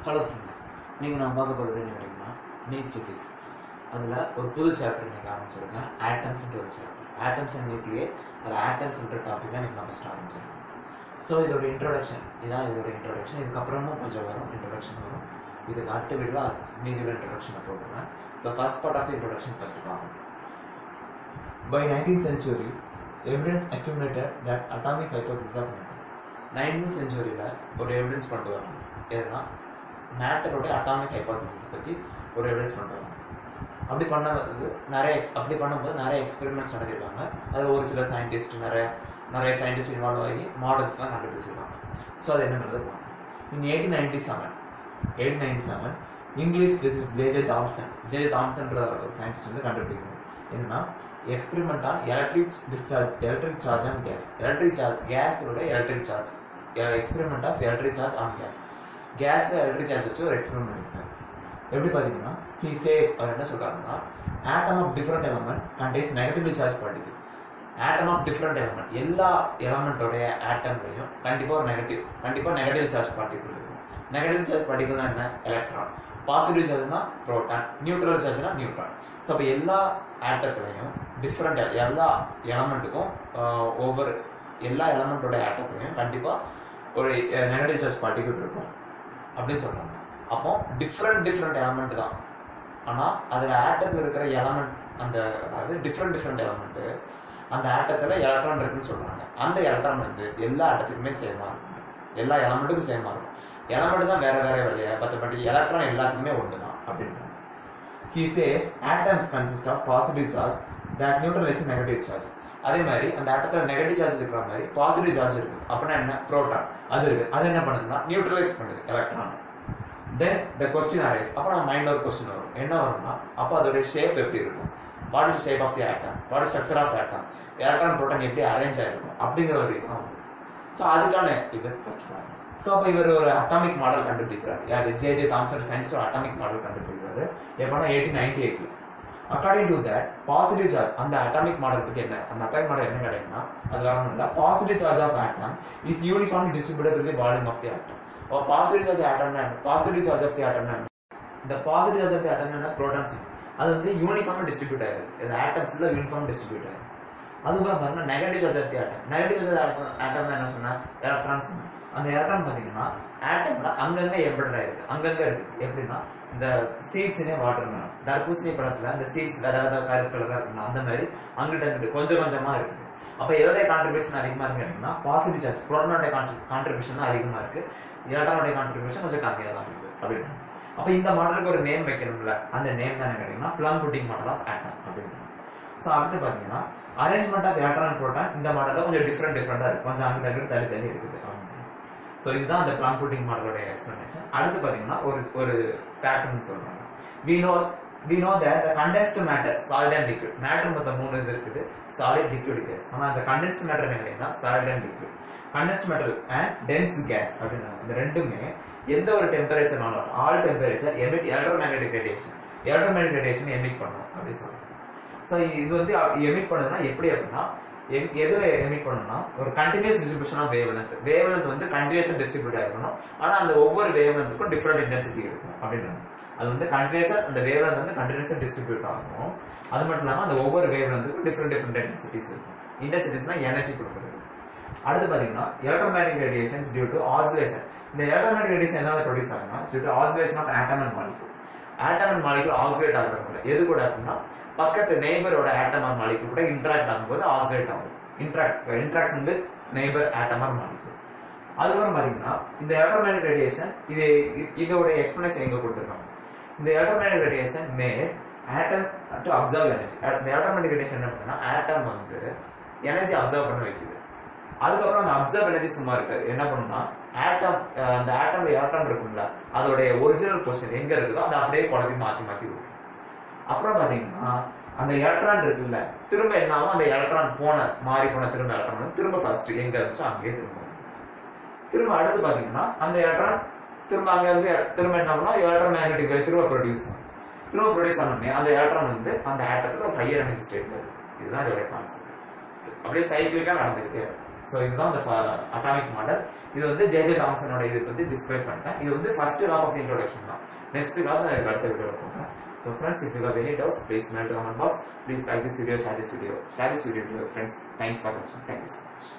Hello friends நீங்கள் நான் பார்க்க போகிறது என்ன கேட்டிங்கன்னா நீட் ஃபிசிக்ஸ் அதில் ஒரு புது சாப்டர் இன்னைக்கு ஆரம்பிச்சிருக்கேன் ஆட்டம்ஸ்ன்ற ஒரு சாப்டர் ஆட்டம்ஸ் அண்ட் நியூக்ளியர் அதில் ஆட்டம்ஸ்ன்ற டாப்பிக்காக இன்னைக்கு நான் ஃபஸ்ட் ஆரம்பிச்சிருக்கேன் ஸோ இதோட இன்ட்ரோடக்ஷன் இதான் இதோட இன்ட்ரோடக்ஷன் இதுக்கப்புறமும் கொஞ்சம் வரும் இன்ட்ரோடக்ஷன் வரும் இதுக்கு அடுத்த வீடியோ மீதியோட இன்ட்ரோடக்ஷனை போட்டுருவேன் so first part of introduction first பார்க்கணும் By 19th century, evidence accumulated that atomic hypothesis of matter. 19th centuryல ஒரு எவிடன்ஸ் கொண்டு வரணும் எதுனா மேட்டரோட அட்டாமிக் ஹைபாத்தசிஸ் பற்றி ஒரு எவிடன்ஸ் கொண்டு வரணும் அப்படி பண்ணும்போது நிறைய ex- அப்படி பண்ணும்போது நிறைய எக்ஸ்பெரிமெண்ட்ஸ் நடத்திருக்காங்க அது ஒரு சில சயின்டிஸ்ட் நிறைய நிறைய சயின்டிஸ்ட் இன்வால்வ் ஆகி மாடல்ஸ்லாம் கண்டுபிடிச்சிருக்காங்க ஸோ அது என்னன்றது பார்க்கணும் in eighteen ninety seven eight ninety seven English physics JJ Thomson JJ தாம்சன்ற ஒரு சயின்டிஸ்ட் வந்து கண்டுபிடிக்கணும் என்னன்னா experiment on electric discharge electric charge on gas electric charge கேஸோட electric charge experiment of electric charge on gas கேஸில் electric charge வச்சு ஒரு experiment இருக்கு எப்படி பார்த்தீங்கன்னா ஹி சேஸ் அவர் என்ன சொல்றாருன்னா atom of different element contains negatively charge particle atom of different element எல்லா எலமெண்ட்டோடைய ஆட்டம்லையும் கண்டிப்பாக ஒரு நெகட்டிவ் கண்டிப்பாக நெகட்டிவ் சார்ஜ் பார்ட்டிகல் இருக்கும் நெகட்டிவ் சார்ஜ் பார்ட்டிகல்னா என்ன எலக்ட்ரான் பாசிட்டிவ் சார்ஜ்னா புரோட்டான் நியூட்ரல் சார்ஜ்னா நியூட்ரான் ஸோ அப்போ எல்லா ஆட்டத்துலையும் டிஃப்ரெண்ட் எல்லா எலமெண்ட்டுக்கும் ஒவ்வொரு எல்லா எலமெண்ட்டோட ஆட்டத்துலையும் கண்டிப்பாக ஒரு நெகட்டிவ் சார்ஜ் பார்ட்டிகல் இருக்கும் அப்படின்னு சொல்றாங்க அப்போ டிஃப்ரெண்ட் டிஃப்ரெண்ட் எலமெண்ட் தான் ஆனால் அதில் ஆட்டத்தில் இருக்கிற எலமெண்ட் அந்த அதாவது டிஃப்ரெண்ட் டிஃப்ரெண்ட் எலமெண்ட்டு அந்த ஆட்டத்தில் எலக்ட்ரான் இருக்குன்னு சொல்றாங்க அந்த எலக்ட்ரான் வந்து எல்லா ஆட்டத்துக்குமே சேமாக இருக்கும் எல்லா எலமெண்ட்டுக்கும் சேமாக இருக்கும் எலமெண்ட் தான் வேற வேற வேலையா மற்றபடி எலக்ட்ரான் எல்லாத்துக்குமே ஒன்று தான் அப்படின்றாங்க he says atoms consist of positive charge that neutralizes negative charge அதே மாதிரி அந்த ஆட்டத்தில் நெகட்டிவ் சார்ஜ் இருக்கிற மாதிரி பாசிட்டிவ் சார்ஜ் இருக்கு அப்படின்னா என்ன புரோட்டான் அது இருக்கு அது என்ன பண்ணுதுன்னா நியூட்ரலைஸ் பண்ணுது electron then the question arise அப்போ நம்ம மைண்ட்ல ஒரு கொஸ்டின் வரும் என்ன வரும்னா அப்போ அதோட ஷேப் எப்படி இருக்கும் what is shape of the atom what is structure of atom electron proton எப்படி அரேஞ்ச் ஆயிருக்கும் அப்படிங்கிற ஒரு இது ஸோ அதுக்கான இது ஃபர்ஸ்ட் ஸோ அப்போ இவர் ஒரு அட்டாமிக் மாடல் கண்டுபிடிக்கிறார் யார் ஜே ஜே தாம்சன் சயின்ஸ் ஒரு அட்டாமிக் மாடல் கண்டுபிடிக்கிறாரு எப்போனா எயிட்டீன் நைன்டி எயிட்ல according to that positive charge அந்த அட்டாமிக் மாடல் பத்தி என்ன அந்த அட்டாமிக் மாடல் என்ன கிடைக்குன்னா அது வரணும் இல்லை positive charge of atom is uniform distributed with volume of the atom oh positive charge ஆட்டம்னா பாசிட்டிவ் சார்ஜ் ஆஃப் தி ஆட்டம்னா இந்த positive charge of the atom என்ன ப்ரோட்டான்ஸ் அது வந்து யூனிஃபார்ம் டிஸ்ட்ரிபியூட் ஆயிருக்கு இந்த ஆட்டம் ஃபுல்லாக யூனிஃபார்ம் டிஸ்ட்ரிபியூட் ஆயிருக்கு அதுவும் பார்த்தீங்கன்னா negative charge of the atom negative charge atom atom என்ன சொன்னா எலக்ட்ரான்ஸ் அந்த எலக்ட்ரான் பார்த்தீங்கன்னா ஆட்டம்ல அங்கங்க எம்பெடட் ஆயிருக்கு அங்கங்க இருக்கு எப்படின்னா இந்த சீட்ஸ்னே வாட்டர் மேலம் தர்பூசணி பழத்துல அந்த சீட்ஸ் வேற வேற கருப்பு கலரா இருக்குன்னா அந்த மாதிரி அங்கிட்ட அங்கிட்டு கொஞ்சம் கொஞ்சமா இருக்கு அப்ப எதோடைய கான்ட்ரிபியூஷன் அதிகமா இருக்கு கேட்டீங்கன்னா பாசிட்டிவ் சார்ஜ் புரோட்டனோட கான்ட்ரிபியூஷன் தான் அதிகமா இருக்கு எலக்ட்ரானோட கான்ட்ரிபியூஷன் கொஞ்சம் கம்மியா தான் இருக்கு அப்படின்னு அப்ப இந்த மாடலுக்கு ஒரு நேம் வைக்கணும்ல அந்த நேம் தான் கேட்டீங்கன்னா plum pudding model of atom அப்படின்னு ஸோ அடுத்து பார்த்தீங்கன்னா அரேஞ்ச்மெண்ட் ஆஃப் எலக்ட்ரான் புரோட்டான் இந்த மாடலில் கொஞ்சம் டிஃப்ரெண்ட் டிஃப்ரெண்டாக இருக்கு கொஞ்சம் அங்கிட்ட அங்கிட்டு தள்ளி தள்ளி இருக்குது ஸோ இதுதான் அந்த பிளான் புட்டிங் மாடலோட எக்ஸ்பிளனேஷன் அடுத்து பார்த்தீங்கன்னா ஒரு ஒரு ஃபேக்ட்னு சொல்றாங்க we know we know that the condensed matter solid and liquid matter மொத்தம் மூணு இது இருக்குது சாலிட் லிக்விட் கேஸ் ஆனால் அந்த கண்டென்ஸ்டு மேட்டர் என்ன கேட்டீங்கன்னா solid and liquid condensed matter and dense gas அப்படின்னாங்க இந்த ரெண்டுமே எந்த ஒரு டெம்பரேச்சர்னாலும் all temperature emit electromagnetic radiation electromagnetic radiation emit பண்ணும் அப்படின்னு சொல்றாங்க ஸோ இது வந்து எமிட் பண்ணுதுன்னா எப்படி அப்படின்னா எ- எதுல எமிட் பண்ணணும்னா ஒரு continuous distribution of wavelength wavelength வந்து கண்டினியூஸா டிஸ்ட்ரிபியூட் ஆயிருக்கணும் ஆனா அந்த ஒவ்வொரு வேவ் லென்த்துக்கும் டிஃப்ரெண்ட் இன்டென்சிட்டி இருக்கும் அப்படின்றாங்க அது வந்து கண்டினியூஸா அந்த வேவ் லென்த் வந்து கண்டினியூஸா டிஸ்ட்ரிபியூட் ஆகும் அது மட்டும் இல்லாம அந்த ஒவ்வொரு வேவ் லென்த்துக்கும் டிஃப்ரெண்ட் டிஃப்ரெண்ட் இன்டென்சிட்டிஸ் இருக்கும் இன்டென்சிட்டிஸ்னா எனர்ஜி கொடுக்குறது அடுத்து பாத்தீங்கன்னா electromagnetic radiations due to oscillation இந்த எலக்ட்ரோமேட்டிக் ரேடியேஷன் என்ன ப்ரொடியூஸ் ஆகுதுன்னா due to oscillation of atom and molecule atom and molecule oscillate ஆகுறது எது கூட அப்படின்னா பக்கத்து நெய்பரோட ஆட்டம் ஆர் மாலிகூல் கூட இன்டராக்ட் ஆகும்போது ஆசிலேட் ஆகும் interact interaction with neighbour atom or molecule அதுக்கப்புறம் பாத்தீங்கன்னா இந்த எலக்ட்ரோமேட்டிக் ரேடியேஷன் இது இ- இதோட எக்ஸ்பிளனேஷன் எங்க கொடுத்துருக்காங்க இந்த electromagnetic radiation may atom to absorb energy இந்த எலக்ட்ரோமேட்டிக் ரேடியேஷன் என்ன பண்ணுதுன்னா ஆட்டம் வந்து எனர்ஜி அப்சர்வ் பண்ண வைக்குது அதுக்கப்புறம் அந்த அப்சர்வ் எனர்ஜி சும்மா இருக்காது என்ன பண்ணும்னா ஆட்டம் அந்த ஆட்டம்ல எலக்ட்ரான் இருக்கும்ல அதோடைய ஒரிஜினல் பொசிஷன் எங்க இருக்குதோ அதை அப்படியே குழப்பி மாத்தி மாத்தி விடும் அப்புறம் பாத்தீங்கன்னா அந்த எலக்ட்ரான் இருக்குல்ல திரும்ப என்ன ஆகும் அந்த எலக்ட்ரான் போன மாறி போன திரும்ப எலக்ட்ரான் வந்து திரும்ப ஃபர்ஸ்ட் எங்க இருந்துச்சோ அங்கேயே திரும்ப வரும். திரும்ப அடுத்து பாத்தீங்கன்னா அந்த எலக்ட்ரான் திரும்ப அங்க வந்து திரும்ப என்ன ஆகும்னா எலக்ட்ரான் மேக்னெட்டிக் வேவ் திரும்ப ப்ரொடியூஸ் ஆகும் திரும்ப ப்ரொடியூஸ் ஆனோடனே அந்த எலக்ட்ரான் வந்து அந்த ஆட்டத்துல ஒரு ஹையர் எனர்ஜி ஸ்டேட்ல இருக்கு இதுதான் இதோட கான்செப்ட் அப்படியே சைக்கிளிக்கா நடந்துக்கிட்டே இருக்கும். ஸோ இதுதான் அந்த அட்டாமிக் மாடல் இது வந்து ஜேஜே தாம்சனோட இது பற்றி டிஸ்கிரைப் பண்ணிட்டேன் இது வந்து ஃபர்ஸ்ட் கிளாஸ் ஆஃப் இன்ட்ரோடக்ஷன் தான் நெக்ஸ்ட் கிளாஸ் எனக்கு அடுத்த வீடியோ போகிறேன் so friends if you have any doubts please mail comment box please like this video share this video share this video to friends thanks for வாட்சிங் thank you so much